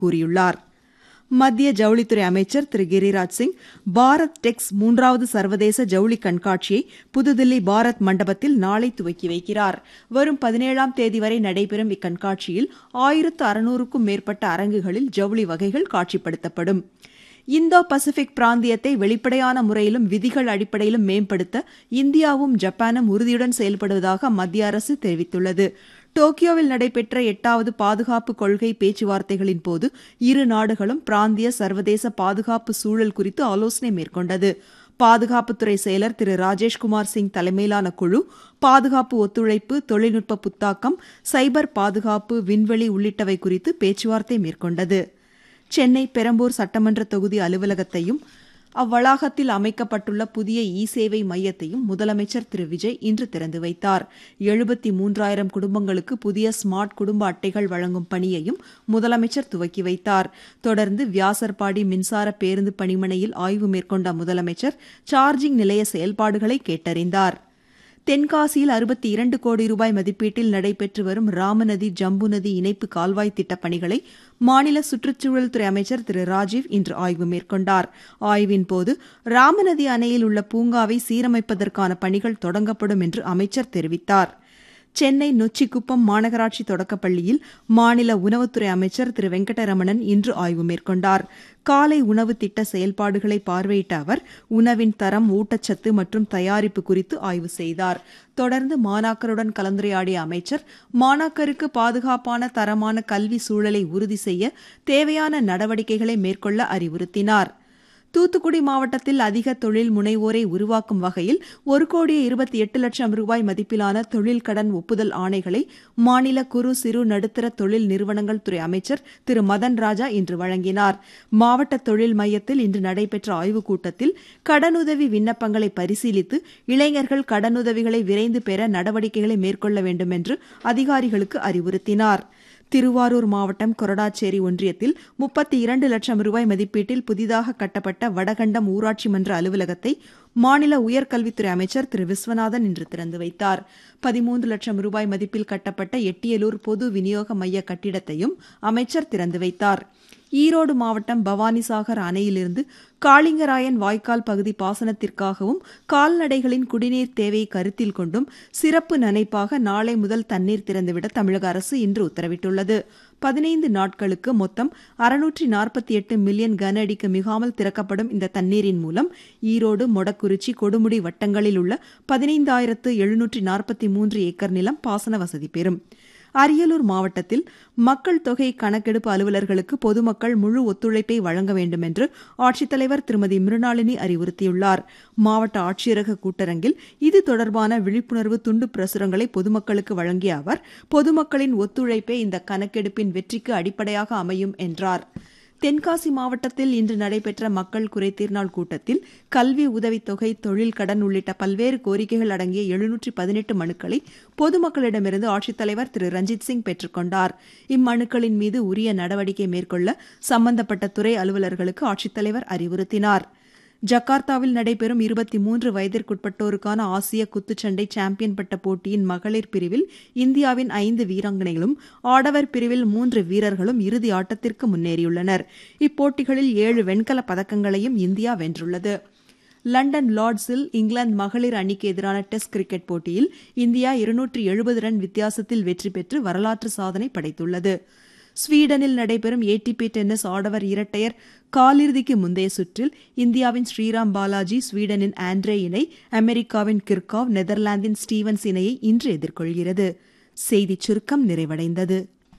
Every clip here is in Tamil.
கூறியுள்ளார் மத்திய ஜவுளித்துறை அமைச்சர் திரு கிரிராஜ் சிங் பாரத் டெக்ஸ் மூன்றாவது சர்வதேச ஜவுளி கண்காட்சியை புதுதில்லி பாரத் மண்டபத்தில் நாளை துவக்கி வைக்கிறார் வரும் பதினேழாம் தேதி வரை நடைபெறும் இக்கண்காட்சியில் ஆயிரத்து அறுநூறுக்கும் மேற்பட்ட அரங்குகளில் ஜவுளி வகைகள் காட்சிப்படுத்தப்படும் இந்தோ பசிபிக் பிராந்தியத்தை வெளிப்படையான முறையிலும் விதிகள் அடிப்படையிலும் மேம்படுத்த இந்தியாவும் ஜப்பானும் உறுதியுடன் செயல்படுவதாக மத்திய அரசு தெரிவித்துள்ளது டோக்கியோவில் நடைபெற்ற எட்டாவது பாதுகாப்பு கொள்கை பேச்சுவார்த்தைகளின் போது இரு நாடுகளும் பிராந்திய சர்வதேச பாதுகாப்பு சூழல் குறித்து ஆலோசனை மேற்கொண்டது பாதுகாப்புத்துறை செயலர் திரு ராஜேஷ்குமார் சிங் தலைமையிலான குழு பாதுகாப்பு ஒத்துழைப்பு தொழில்நுட்ப புத்தாக்கம் சைபர் பாதுகாப்பு விண்வெளி உள்ளிட்டவை குறித்து பேச்சுவார்த்தை மேற்கொண்டது சென்னை பெரம்பூர் சட்டமன்ற தொகுதி அலுவலகத்தையும் அவ்வளாகத்தில் அமைக்கப்பட்டுள்ள புதிய இ சேவை மையத்தையும் முதலமைச்சர் திரு விஜய் இன்று திறந்து வைத்தார் எழுபத்தி மூன்றாயிரம் குடும்பங்களுக்கு புதிய ஸ்மார்ட் குடும்ப அட்டைகள் வழங்கும் பணியையும் முதலமைச்சர் துவக்கி வைத்தார் தொடர்ந்து வியாசர்பாடி மின்சார பேருந்து பணிமனையில் ஆய்வு மேற்கொண்ட முதலமைச்சர் சார்ஜிங் நிலைய செயல்பாடுகளை கேட்டறிந்தார் தென்காசியில் அறுபத்தி இரண்டு கோடி ரூபாய் மதிப்பீட்டில் நடைபெற்று வரும் ராமநதி ஜம்பு நதி இணைப்பு கால்வாய் திட்டப் பணிகளை மாநில சுற்றுச்சூழல் துறை அமைச்சர் திரு ராஜீவ் இன்று ஆய்வு மேற்கொண்டார் ஆய்வின்போது ராமநதி அணையில் உள்ள பூங்காவை சீரமைப்பதற்கான பணிகள் தொடங்கப்படும் என்று அமைச்சர் தெரிவித்தார் சென்னை நொச்சிக்குப்பம் மாநகராட்சி தொடக்கப்பள்ளியில் மாநில உணவுத்துறை அமைச்சர் திரு வெங்கடரமணன் இன்று ஆய்வு மேற்கொண்டார் காலை உணவு திட்ட செயல்பாடுகளை பார்வையிட்ட அவர் உணவின் தரம் ஊட்டச்சத்து மற்றும் தயாரிப்பு குறித்து ஆய்வு செய்தார் தொடர்ந்து மாணாக்கருடன் கலந்துரையாடிய அமைச்சர் மாணாக்கருக்கு பாதுகாப்பான தரமான கல்வி சூழலை உறுதி செய்ய தேவையான நடவடிக்கைகளை மேற்கொள்ள அறிவுறுத்தினார் தூத்துக்குடி மாவட்டத்தில் அதிக தொழில் முனைவோரை உருவாக்கும் வகையில் ஒரு கோடியே இருபத்தி எட்டு லட்சம் ரூபாய் மதிப்பிலான தொழில் கடன் ஒப்புதல் ஆணைகளை மாநில குறு சிறு நடுத்தர தொழில் நிறுவனங்கள் துறை அமைச்சர் திரு மதன் ராஜா இன்று வழங்கினார் மாவட்ட தொழில் மையத்தில் இன்று நடைபெற்ற ஆய்வுக் கூட்டத்தில் கடனுதவி விண்ணப்பங்களை பரிசீலித்து இளைஞர்கள் கடனுதவிகளை விரைந்து பெற நடவடிக்கைகளை மேற்கொள்ள வேண்டும் என்று அதிகாரிகளுக்கு அறிவுறுத்தினார் திருவாரூர் மாவட்டம் கொரடாச்சேரி ஒன்றியத்தில் முப்பத்தி இரண்டு லட்சம் ரூபாய் மதிப்பீட்டில் புதிதாக கட்டப்பட்ட வடகண்டம் ஊராட்சி மன்ற அலுவலகத்தை மாநில உயர்கல்வித்துறை அமைச்சர் திரு விஸ்வநாதன் இன்று திறந்து வைத்தார் பதிமூன்று லட்சம் ரூபாய் மதிப்பில் கட்டப்பட்ட எட்டியலூர் பொது விநியோக மைய கட்டிடத்தையும் அமைச்சர் திறந்து வைத்தார் ஈரோடு மாவட்டம் பவானிசாகர் அணையிலிருந்து காளிங்கராயன் வாய்க்கால் பகுதி பாசனத்திற்காகவும் கால்நடைகளின் குடிநீர் தேவையை கருத்தில் கொண்டும் சிறப்பு நனைப்பாக நாளை முதல் தண்ணீர் திறந்துவிட தமிழக அரசு இன்று உத்தரவிட்டுள்ளது பதினைந்து நாட்களுக்கு மொத்தம் அறுநூற்றி நாற்பத்தி எட்டு மில்லியன் கன அடிக்கு மிகாமல் திறக்கப்படும் இந்த தண்ணீரின் மூலம் ஈரோடு மொடக்குறிச்சி கொடுமுடி வட்டங்களில் உள்ள பதினைந்தாயிரத்து எழுநூற்றி நாற்பத்தி மூன்று ஏக்கர் நிலம் பாசன வசதி பெறும் அரியலூர் மாவட்டத்தில் மக்கள் தொகை கணக்கெடுப்பு அலுவலர்களுக்கு பொதுமக்கள் முழு ஒத்துழைப்பை வழங்க வேண்டும் என்று ஆட்சித்தலைவர் திருமதி மிருணாளினி அறிவுறுத்தியுள்ளார் மாவட்ட ஆட்சியரக கூட்டரங்கில் இது தொடர்பான விழிப்புணர்வு துண்டு பிரசுரங்களை பொதுமக்களுக்கு வழங்கிய அவர் பொதுமக்களின் ஒத்துழைப்பே இந்த கணக்கெடுப்பின் வெற்றிக்கு அடிப்படையாக அமையும் என்றார் தென்காசி மாவட்டத்தில் இன்று நடைபெற்ற மக்கள் குறைதீர் நாள் கூட்டத்தில் கல்வி உதவித்தொகை தொழில் கடன் உள்ளிட்ட பல்வேறு கோரிக்கைகள் அடங்கிய எழுநூற்றி பதினெட்டு மனுக்களை பொதுமக்களிடமிருந்து ஆட்சித்தலைவர் திரு ரஞ்சித் சிங் பெற்றுக்கொண்டார் இம்மனுக்களின் மீது உரிய நடவடிக்கை மேற்கொள்ள சம்பந்தப்பட்ட துறை அலுவலர்களுக்கு ஆட்சித்தலைவர் அறிவுறுத்தினார் ஜகார்த்தாவில் நடைபெறும் இருபத்தி மூன்று வயதிற்குட்பட்டோருக்கான ஆசிய குத்துச்சண்டை சாம்பியன் பட்ட போட்டியின் மகளிர் பிரிவில் இந்தியாவின் ஐந்து வீராங்கனைகளும் ஆடவர் பிரிவில் மூன்று வீரர்களும் இறுதி ஆட்டத்திற்கு முன்னேறியுள்ளனர் இப்போட்டிகளில் ஏழு வெண்கலப் பதக்கங்களையும் இந்தியா வென்றுள்ளது லண்டன் லார்ட்ஸில் இங்கிலாந்து மகளிர் அணிக்கு எதிரான டெஸ்ட் கிரிக்கெட் போட்டியில் இந்தியா இருநூற்றி எழுபது ரன் வித்தியாசத்தில் வெற்றி பெற்று வரலாற்று சாதனை படைத்துள்ளது ஸ்வீடனில் நடைபெறும் ஏடிபி டென்னிஸ் ஆடவர் இரட்டையர் காலிறுதிக்கு முந்தைய சுற்றில் இந்தியாவின் ஸ்ரீராம் பாலாஜி ஸ்வீடனின் ஆண்ட்ரே இணை அமெரிக்காவின் கிர்காவ் நெதர்லாந்தின் ஸ்டீவன்ஸ் இணையை இன்று எதிர்கொள்கிறது செய்திச் சுருக்கம் நிறைவடைந்தது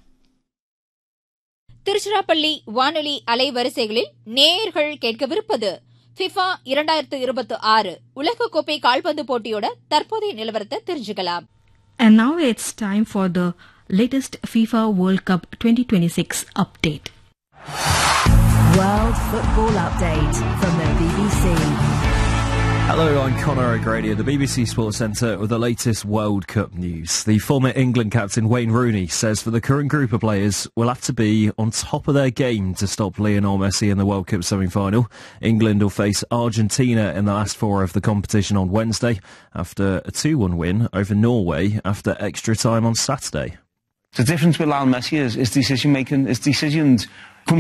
திருச்சிராப்பள்ளி வானொலி அலைவரிசைகளில் நேயர்கள் கேட்கவிருப்பது ஃபிஃபா இரண்டாயிரத்து இருபத்தி ஆறு உலகக்கோப்பை கால்பந்து போட்டியோட தற்போதைய நிலவரத்தை தெரிஞ்சுக்கலாம் And now it's time for the latest FIFA World Cup 2026 update. World Football Update from the BBC. Hello, I'm Conor O'Grady at the BBC Sports Centre with the latest World Cup news. The former England captain Wayne Rooney says for the current group of players will have to be on top of their game to stop Lionel Messi in the World Cup semi-final. England will face Argentina in the last four of the competition on Wednesday after a 2-1 win over Norway after extra time on Saturday. The difference with Lionel Messi is his decision making, his decisions